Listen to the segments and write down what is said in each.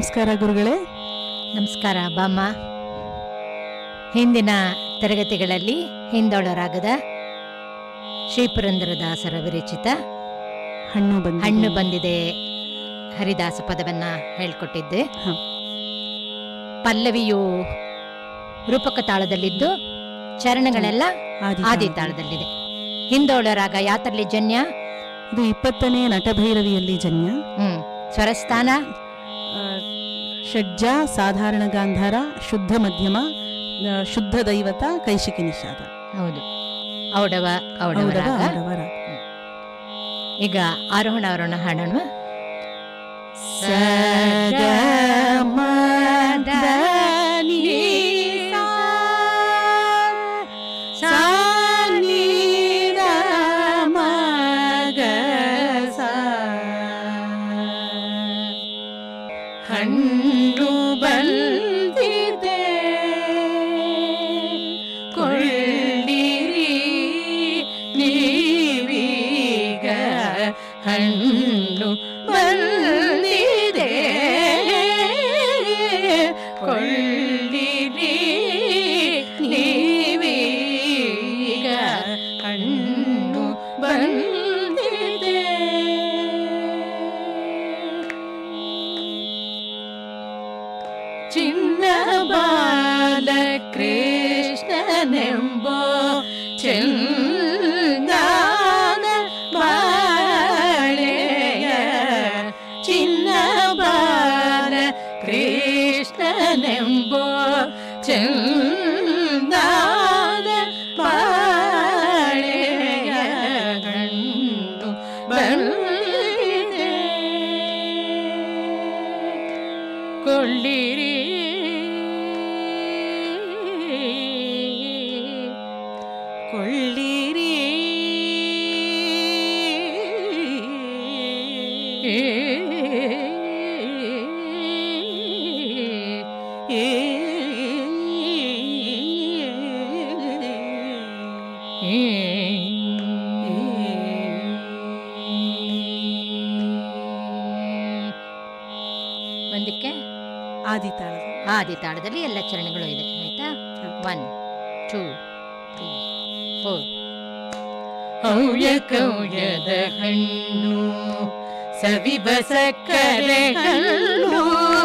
ನಮಸ್ಕಾರ ಗುರುಗಳೇ ನಮಸ್ಕಾರ ಬಾಮ್ಮ ಹಿಂದಿನ ತರಗತಿಗಳಲ್ಲಿ ಹಿಂದೊಳರಾಗದ ಶ್ರೀ ಪುರಂದರದಾಸರ ವಿರಚಿತ ಹಣ್ಣು ಬಂದು ಹಣ್ಣು ಬಂದಿದೆ ಹರಿದಾಸ ಪದವನ್ನ ಹೇಳ್ಕೊಟ್ಟಿದ್ದೆ ಹ. ಪಲ್ಲವಿಯು ರೂಪಕ ತಾಳದಲ್ಲಿದ್ದು ಚರಣಗಳೆಲ್ಲ ಆದಿ ಆದಿ ತಾಳದಲ್ಲಿ. ತಾಳದಲ್ಲಿದೆ ಹಿಂದೋಳರಾಗ ಯಾತರ್ಲಿ ಜನ್ಯ ಇದು ಇಪ್ಪತ್ತನೇ ನಟಭೈರವಿಯಲ್ಲಿ ಜನ್ಯ ಹ್ಮ್ ಸ್ವರಸ್ಥಾನ ಆ, ಷಡ್ಜ ಸಾಧಾರಣ ಗಾಂಧಾರ ಶುದ್ಧ ಮಧ್ಯಮ ಆ, ಶುದ್ಧ ದೈವತ ಕೈಶಿಕಿ ನಿಷಾದ ಹೌದು ಔಡವ ಔಡವ ಔಡವ, ರಾಗ ಔಡವ ರಾಗ. ಈಗ ಆರೋಹಣ ಅವರೋಹಣ ಹಾಡೋಣ ಸ ಗ ಮ ದ ನಿ ಸಾ. ಸಾ ನಿ ದ ಮ ಗ ಸಾ. ಹಣ್ಣು ಬಂದಿದೆ ಕೊಳ್ಳಿರಿ ನೀವೀಗ ಹಣ್ಣು ಬಂದಿದೆ ಕೊಳ್ಳಿರಿ ನೀವೀಗ ಹಣ್ಣು ಬಂದಿದೆ ಚಿನ್ನ ಬಾಲ ಕೃಷ್ಣನೆಂಬೋ ಚಂದಾನ ಬಾಳೆಯ ಚಿನ್ನ ಬಾಲ ಕೃಷ್ಣನೆಂಬೋ ಚಂದಾನ ಬಾಳೆಯ ಗಣ್ಣು ಬಂದಿದೆ ಕೊಳ್ಳಿರಿ ಕೊಳ್ಳಿರಿ ಒಂದಕ್ಕೆ ಆದಿ ತಾಳದ ಆದಿ ತಾಳದಲ್ಲಿ ಎಲ್ಲ ಚರಣಗಳು ಇದೆ ಆಯ್ತಾ ಒನ್ ಟೂ ತ್ರೀ ಫೋರ್ ಹವ್ಯ ಕವ್ಯದ ಹಣ್ಣು ಸವಿಬ ಸಕ್ಕರೆ ಹಣ್ಣು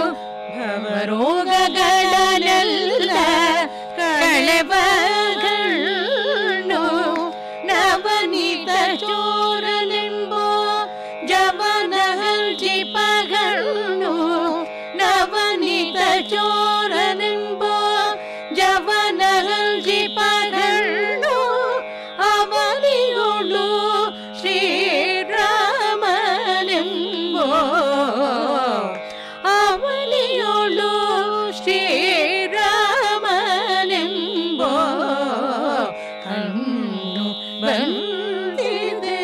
ಭವರೋಗಗಳನ್ನೆಲ್ಲ ಕಳೆವ ಹಣ್ಣು ನವನೀತ ಚೋರನೆಂಬೋ ಜವನ ಹಂಚಿಪ ಹಣ್ಣು ನವನೀತ ಚೋರನೆಂಬೋ ಜವನ ಹಂಚಿಪ ಹಣ್ಣು ಅವನಿಗೊಳು ಶ್ರೀರಾಮನೆಂಬೋ ಅವನಿಯೊಳು ಶ್ರೀರಾಮನೆಂಬೋ ಹಣ್ಣು ಬಂದಿದೆ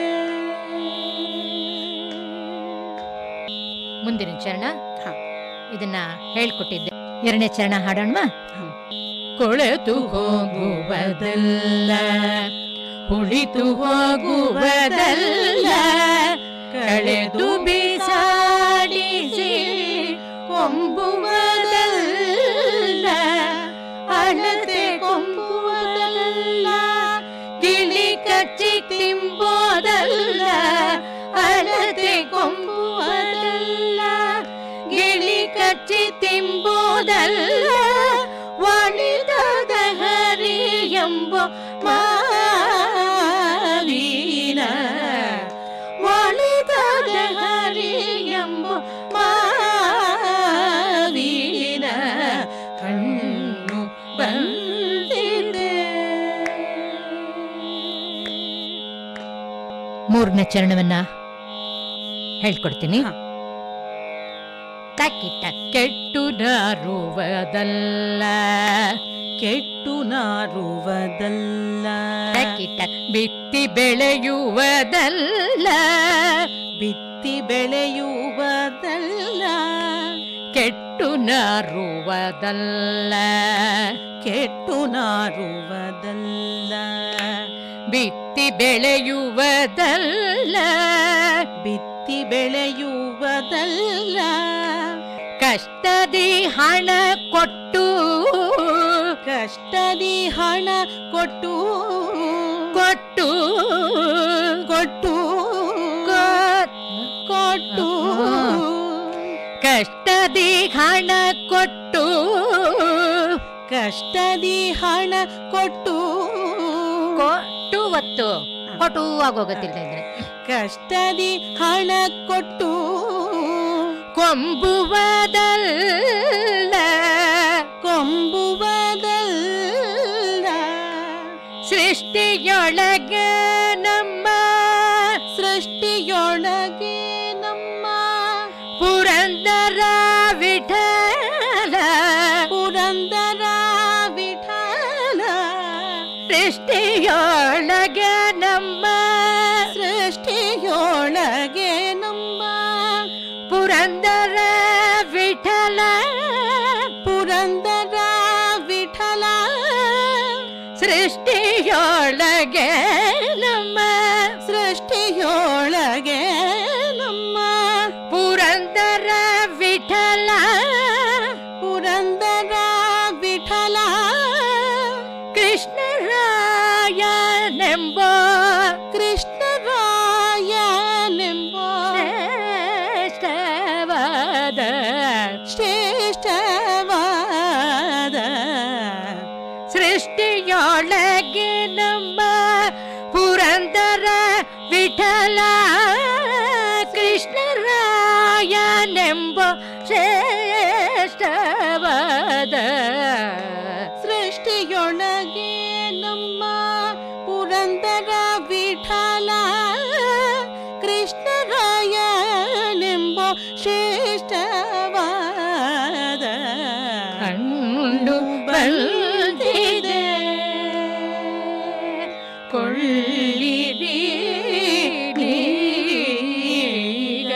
ಮುಂದಿನ ಚರಣ ಹ. ಇದನ್ನ ಹೇಳ್ಕೊಟ್ಟಿದ್ದೆ ಎರಡನೇ ಚರಣ ಹಾಡೋಣ ಹ. ಕೊಳೆತು ಹೋಗುವುದಲ್ಲ ಉಳಿತು ಹೋಗುವುದಲ್ಲ ಕಳೆದು ಬಿಸಾಡಿಸಿ ಕೊಂಬುವುದಲ್ಲ ಅಳತೆ ಕೊಂಬುವುದಲ್ಲ ಗಿಳಿ ಕಚ್ಚಿ ತಿಂಬೋದಲ್ಲ ಅಳತೆ ಕೊಂಬುವುದಲ್ಲ ಗಿಳಿ ಕಚ್ಚಿ ತಿಂಬೋದಲ್ಲ ಒಳಿದಾದ ಹರಿ ಎಂಬ ಮಾವೀನ ಒಳಿದಾದ ಹರಿ ಎಂಬ ಮಾವೀನ ಕಣ್ಣು ಬಂದಿದೆ ಮೂರನೇ ಚರಣವನ್ನ ಹೇಳ್ಕೊಡ್ತೀನಿ ಹ. ತಕ್ಕಿಟ ಕೆಟ್ಟು ನಾರುವುದಲ್ಲ ಕೆಟ್ಟು ನಾರುವುದಲ್ಲ ತಕ್ಕಿಟ ಬಿತ್ತಿ ಬೆಳೆಯುವುದಲ್ಲ ಬಿತ್ತಿ ಬೆಳೆಯುವುದಲ್ಲ ಕೆಟ್ಟು ನಾರುವುದಲ್ಲ ಕೆಟ್ಟು ನಾರುವುದಲ್ಲ ಬಿತ್ತಿ ಬೆಳೆಯುವುದಲ್ಲ ಬಿತ್ತಿ ಬೆಳೆಯುವುದಲ್ಲ ಕಷ್ಟದಿ ಹಣ ಕೊಟ್ಟು ಕಷ್ಟದಿ ಹಣ ಕೊಟ್ಟು ಕೊಟ್ಟು ಕೊಟ್ಟು ಕೊ- ಕೊಟ್ಟು ಕಷ್ಟದಿ ಹಣ ಕೊಟ್ಟು ಕಷ್ಟದಿ ಹಣ ಕೊಟ್ಟು ಕೊಟ್ಟು ಒತ್ತು ಕೊಟ್ಟು ಆಗೋಗತ್ತಿಲ್ಲ ಇದ್ರೆ ಕಷ್ಟದಿ ಹಣ ಕೊಟ್ಟು ಕೊಂಬುವದಲ್ಲ ಕೊಂಬುವುದಲ್ಲ ಸೃಷ್ಟಿಯೊಳಗೆ ನಮ್ಮ ಸೃಷ್ಟಿಯೊಳಗೆ ನಮ್ಮ ಪುರಂದರ ವಿಠಲ ಪುರಂದರ ವಿಠಲ ಸೃಷ್ಟಿಯೊಳಗೆ ನಮ್ಮ ಸೃಷ್ಟಿಯೊಳಗೆ ನಮ್ಮ ಪುರಂದರ ವಿಠಲ ಪುರಂದರ ವಿಠಲ ಸೃಷ್ಟಿಯೊಳಗೆ ನಮ್ಮ ಸೃಷ್ಟಿಯೊಳಗೆ ನಮ್ಮ ಪುರಂದರ ವಿಠಲ ಪುರಂದರ ವಿಠಲ ಕೃಷ್ಣರಾಯನೆಂಬ ಕೃಷ್ಣರಾಯನೆಂಬ ಶ್ರೇಷ್ಠವಾದ ಶ್ರೇಷ್ಠವಾದ ಸೃಷ್ಟಿಯೊಳಗೆ ನಮ್ಮ ಪುರಂದರ ವಿಠಲ ಕೃಷ್ಣರಾಯನೆಂಬ ಶ್ರೇಷ್ಠವಾದ ಸೃಷ್ಟಿಯೊಳಗೆ ನಮ್ಮ ಪುರಂದರ ವಿಠಲ ಕೃಷ್ಣರಾಯನೆಂಬ ಶ್ರೇಷ್ಠವಾದ ಕಂಡು ಬಂದಿದೆ ಕೊಳ್ಳಿರಿ ನೀಗ.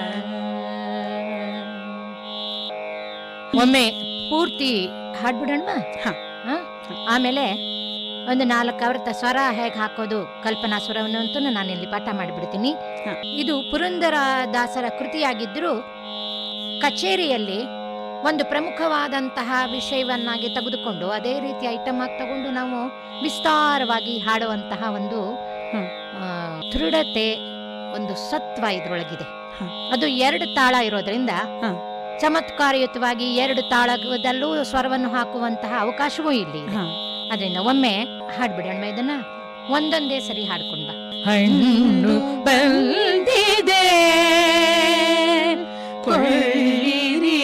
ಒಮ್ಮೆ ಪೂರ್ತಿ ಹಾಡ್ಬಿಡೋಣ ಹ. ಆಮೇಲೆ ಒಂದು ನಾಲ್ಕು ಅವರ್ತ ಸ್ವರ ಹೇಗೆ ಹಾಕೋದು ಕಲ್ಪನಾ ಸ್ವರವನ್ನು ಅಂತೂ ನಾನು ಇಲ್ಲಿ ಪಾಠ ಮಾಡಿಬಿಡ್ತೀನಿ ಹ. ಇದು ಪುರಂದರ ದಾಸರ ಕೃತಿಯಾಗಿದ್ದರೂ ಕಚೇರಿಯಲ್ಲಿ ಒಂದು ಪ್ರಮುಖವಾದಂತಹ ವಿಷಯವನ್ನಾಗಿ ತೆಗೆದುಕೊಂಡು ಅದೇ ರೀತಿ ಐಟಮ್ ಆಗಿ ತಗೊಂಡು ನಾವು ವಿಸ್ತಾರವಾಗಿ ಹಾಡುವಂತಹ ಒಂದು ಹ್ಮ್. ಆ, ದೃಢತೆ ಒಂದು ಸತ್ವ ಇದ್ರೊಳಗಿದೆ ಹ. ಅದು ಎರಡು ತಾಳ ಇರೋದ್ರಿಂದ ಹ. ಚಮತ್ಕಾರಯುತವಾಗಿ ಎರಡು ತಾಳದಲ್ಲೂ ಸ್ವರವನ್ನು ಹಾಕುವಂತಹ ಅವಕಾಶವೂ ಇಲ್ಲಿ ಇದೆ. ಹ. ಅದರಿಂದ ಒಮ್ಮೆ ಹಾಡ್ಬಿಡೋಣ ಇದನ್ನ ಒಂದೊಂದೇ ಸರಿ ಹಾಡ್ಕೊಂಡ್ ಬಾ ಹಣ್ಣು ಬಂದಿದೆ ಕೊಳ್ಳಿರಿ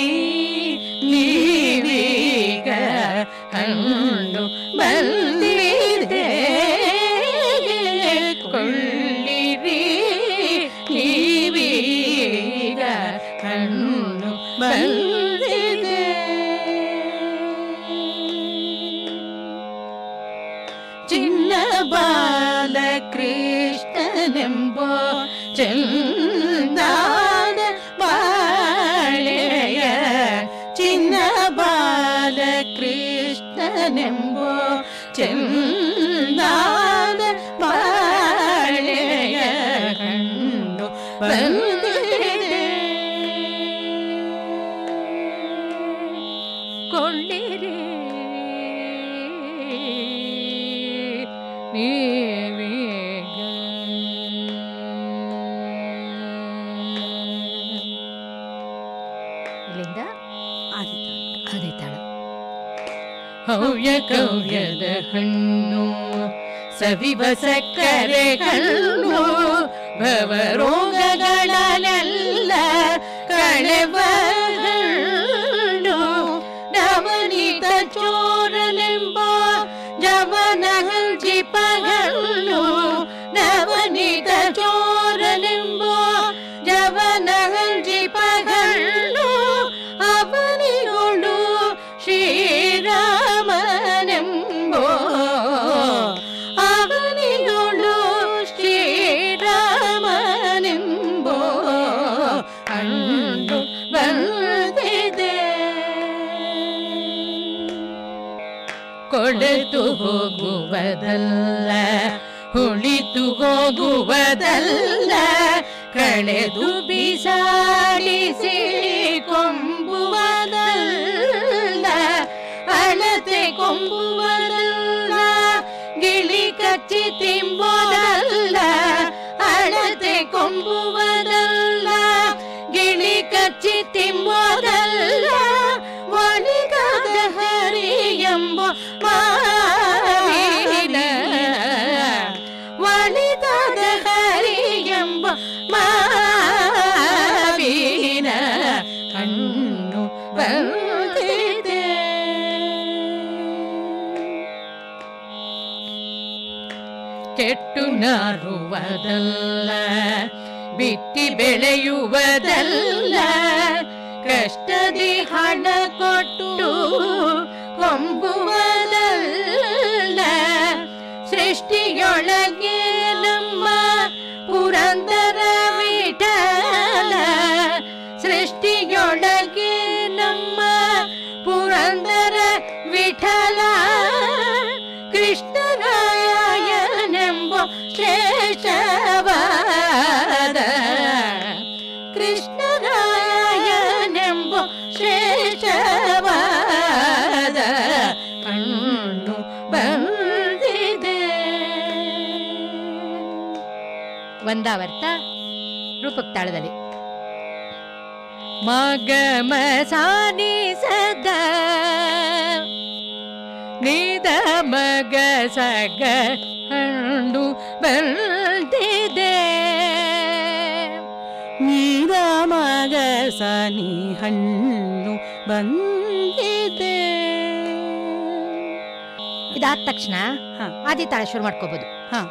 ನೀವೀಗ ಹಣ್ಣು ಬಂದಿದೆ ಕೊಳ್ಳಿರಿ ನೀವೀಗ ಹಣ್ಣು ಬಂದಿದೆ ಚಿನ್ನ ಬಾಲ ಕೃಷ್ಣನೆಂಬೋ ಚಂದಾದ ಬಾಳೆಯ ಚಿನ್ನ ಬಾಲ ಕೃಷ್ಣನೆಂಬೋ ಚಂದಾದ ಬಾಳೆಯ ಕಣ್ಣು ಬಂದಿದೆ ಕೊಳ್ಳಿರಿ ನೀವೀಗ ಇಲ್ಲಿಂದ ಅದೇ ತಾಳ ಹವ್ಯ ಕವ್ಯದ ಹಣ್ಣು ಸವಿವ ಸಕ್ಕರೆ ಹಣ್ಣು ಭವರೋಗಗಳನ್ನೆಲ್ಲ ಕಳೆವ ಹಣ್ಣು ನವನೀತ ಚೋರನೆಂಬ ಜವನ ಹಂಚಿಪ ಹಣ್ಣು ನವನೀತ ಚೋರನೆಂಬ ಜವನ ಹಂಚಿಪ ಹಣ್ಣು ಅವನಿಗಳು ಶ್ರೀರಾಮನೆಂಬೋ ಅವನಿಗಳು ಶ್ರೀರಾಮನೆಂಬೋ ಹಣ್ಣು ಬಂದಿದೆ ಕೊಳೆತು ಹೋಗುವುದಲ್ಲ ಹುಳಿತು ಹೋಗುವುದಲ್ಲ ಕಳೆದು ಬಿಸಾಡಿಸಿ ಕೊಂಬುವುದಲ್ಲ ಕೊಂಬುವುದಲ್ಲ ಗಿಳಿ ಕಚ್ಚಿ ತಿಂಬೋದಲ್ಲ ಅಳತೆ ಕೊಂಬುವುದಲ್ಲ ಗಿಳಿ ಕಚ್ಚಿ ತಿಂಬೋದಲ್ಲ ಒಳಿಗಾದ ಹರಿ ಎಂಬ ಮಾವಿನ ಒಳಿದಾದ ಹರಿ ಎಂಬ ಮಾವಿನ ಕಣ್ಣು ಬಂದಿದೆ ಕೆಟ್ಟು ನಾರುವುದಲ್ಲ ಬಿತ್ತಿ ಬೆಳೆಯುವುದಲ್ಲ ಕಷ್ಟದಿ ಹಣ ಕೊಟ್ಟು ಕೊಂಬುವುದಲ್ಲ ಸೃಷ್ಟಿಯೊಳಗೆ ನಮ್ಮ ಪುರಂದರ ವಿಠಲ ಸೃಷ್ಟಿಯೊಳಗೆ ನಮ್ಮ ಪುರಂದರ ವಿಠಲ ಕೃಷ್ಣರಾಯನೆಂಬ ಶ್ರೇಷ್ಠವಾದ ಕೃಷ್ಣರಾಯನೆಂಬ ಶ್ರೇಷ್ಠವಾದ ಕಣ್ಣು ಬಂದಿದೆ ಒಂದಾವರ್ತ ರೂಪಕ್ ತಾಳದಲ್ಲಿ ಮಗ ಮಸಾನಿ ಸದ ನಿದ ಮಗ ಸಗ ಹಣ್ಣು ಬಂದಿದೆ ನೀರ ಮಗ ಸನಿ ಹಣ್ಣು ಬಂದಿದೆ ಇದಾದ ತಕ್ಷಣ ಹ. ಆದಿ ತಾಳ ಶುರು ಮಾಡ್ಕೋಬಹುದು ಹ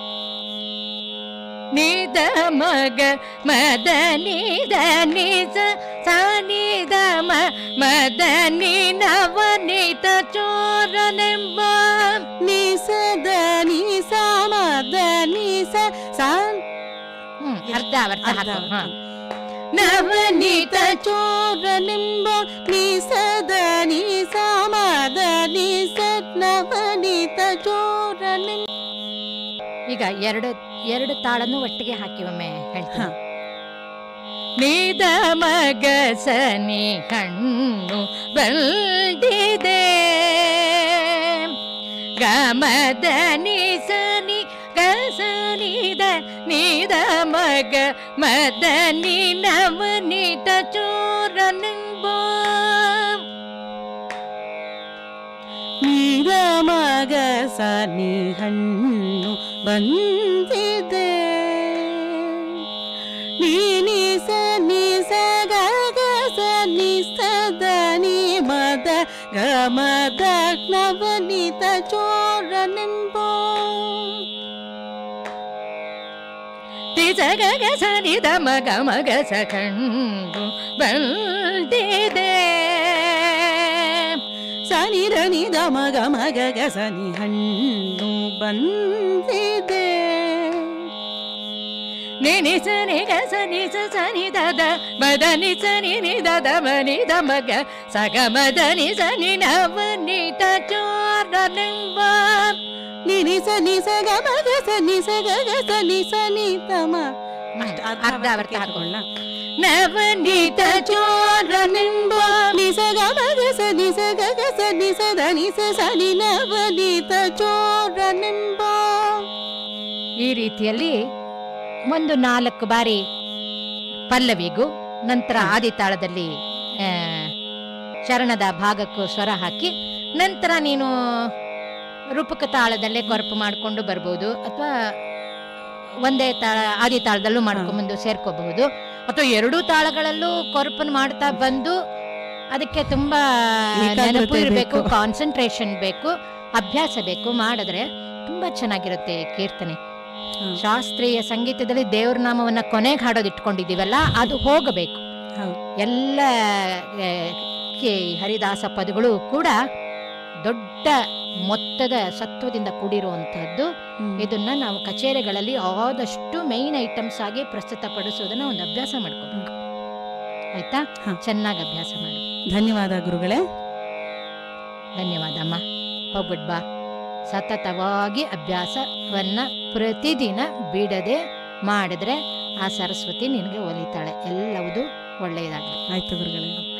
ನಿದ ಮಗ ಮದ ನಿದ ನಿಸ ಸನಿದ ಮ ಮದ ನಿ ನವನಿತ ಚೋರನೆಂಬ ನಿಸದ ನಿಸ ಮದ ನಿಸ ಸಾನ್ ಹ್ಮ್, ಅರ್ಧ ಅರ್ಥ ಅರ್ಧ ಹಾಕು ಹ. ನವನೀತ ಚೋರನೆಂಬ ನಿಸದ ನಿಸ ಮದ ನಿಸ ನವನೀತ ಚೋರನೆಂಬ ಈಗ ಎರಡು ಎರಡು ತಾಳನ್ನು ಒಟ್ಟಿಗೆ ಹಾಕಿ ಒಮ್ಮೆ ಹೇಳ್ತೀನಿ ಹ. ನಿದ ಮಗ ಸನಿ ಕಣ್ಣು ಬಂದಿದೆ ಗಮದ ನಿಸನಿ ಗಸನಿದ ನಿದ ಮಗ ಮದ ನಿ ನವನಿತ ಚೋರನೆಂಬ ನೀರ ಮಗ ಸನಿ ಹಣ್ಣು ಬಂದಿದೆ ನೀನಿ ಸನಿ ಸಗ ಸನಿ ಸದ ನಿ ಮದ ಗಮದ ನವನಿತ ಚೋರನೆಂಬ ನಿಜ ಗಗ ಸನಿ ದ ಮಗ ಮಗ ಸ ಕಣ್ಣು ಬಂದಿದೆ ಸನಿ ರನಿ ದ ಮಗ ಮಗ ಗ ಸನಿ ಹಣ್ಣು ಬಂದಿದೆ ನಿನಿ ಸನಿ ಗ ಸನಿ ಸ ಸನಿ ದದ ಮದ ನಿ ಸನಿ ನಿ ದದ ಮನಿ ದ ಮಗ ಸಗ ಮದ ನಿ ಸನಿ ನವನಿತ ಚೋರನೆಂಬ ನಿನಿ ಸನಿ ಸಗ ಮಗ ಸನಿ ಸಗ ಗ ಸನಿ ಸನಿ ತಮ ಅರ್ಧ ಅರ್ಥ ಹಾಕೊಳ್ಳ ನವನೀತ ಚೋರನೆಂಬ ನಿಸಗ ಮಗ ಸನಿ ಸಗ ಗ ಸನಿ ಸದ ನಿಸ ಸನಿ ನವನೀತ ಚೋರನೆಂಬ ಈ ರೀತಿಯಲ್ಲಿ ಒಂದು ನಾಲ್ಕು ಬಾರಿ ಪಲ್ಲವಿಗೂ ನಂತರ ಆದಿತಾಳದಲ್ಲಿ ಆ, ಶರಣದ ಭಾಗಕ್ಕೂ ಸ್ವರ ಹಾಕಿ ನಂತರ ನೀನು ರೂಪಕ ತಾಳದಲ್ಲೇ ಕೊರಪು ಮಾಡಿಕೊಂಡು ಬರ್ಬೋದು ಅಥವಾ ಒಂದೇ ತಾಳ ಆದಿ ತಾಳದಲ್ಲೂ ಮಾಡ್ಕೊಂಬಂದು ಸೇರ್ಕೋಬಹುದು ಅಥವಾ ಎರಡೂ ತಾಳಗಳಲ್ಲೂ ಕೊರಪನ್ನು ಮಾಡ್ತಾ ಬಂದು ಅದಕ್ಕೆ ತುಂಬಾ ಏಕಾಗ್ರತೆ ನೆನಪು ಇರಬೇಕು ಬೇಕು. ಕಾನ್ಸಂಟ್ರೇಷನ್ ಬೇಕು ಅಭ್ಯಾಸ ಬೇಕು ಮಾಡಿದ್ರೆ ತುಂಬಾ ಚೆನ್ನಾಗಿರುತ್ತೆ ಈ ಕೀರ್ತನೆ ಹ್ಮ್. ಶಾಸ್ತ್ರೀಯ ಸಂಗೀತದಲ್ಲಿ ದೇವ್ರ ನಾಮವನ್ನ ಕೊನೆಗೆ ಹಾಡೋದು ಇಟ್ಕೊಂಡಿದ್ದೀವಲ್ಲ ಅದು ಹೋಗಬೇಕು ಹೌದು ಎಲ್ಲ ಆ, ಕೆ- ಹರಿದಾಸ ಪದಗಳು ಕೂಡ ದೊಡ್ಡ ಮೊತ್ತದ ಸತ್ವದಿಂದ ಕೂಡಿರುವಂತಹದ್ದು ಹ್ಮ್. ಇದನ್ನ ನಾವು ಕಚೇರಿಗಳಲ್ಲಿ ಆದಷ್ಟು ಮೈನ್ ಐಟಮ್ಸ್ ಆಗಿ ಪ್ರಸ್ತುತಪಡಿಸೋದನ್ನ ಒಂದು ಅಭ್ಯಾಸ ಮಾಡ್ಕೋಬೇಕು ಆಯ್ತಾ ಹ. ಚೆನ್ನಾಗಿ ಅಭ್ಯಾಸ ಮಾಡು ಧನ್ಯವಾದ ಗುರುಗಳೇ ಧನ್ಯವಾದ ಅಮ್ಮ ಹೋಗ್ಬಿಟ್ ಬಾ ಸತತವಾಗಿ ಅಭ್ಯಾಸವನ್ನ ಪ್ರತಿದಿನ ಬಿಡದೆ ಮಾಡಿದ್ರೆ ಆ ಸರಸ್ವತಿ ನಿನಗೆ ಒಲಿತಾಳೆ ಎಲ್ಲವುದು ಒಳ್ಳೆಯದಾಗಲಿ ಆಯ್ತು ಗುರುಗಳೇ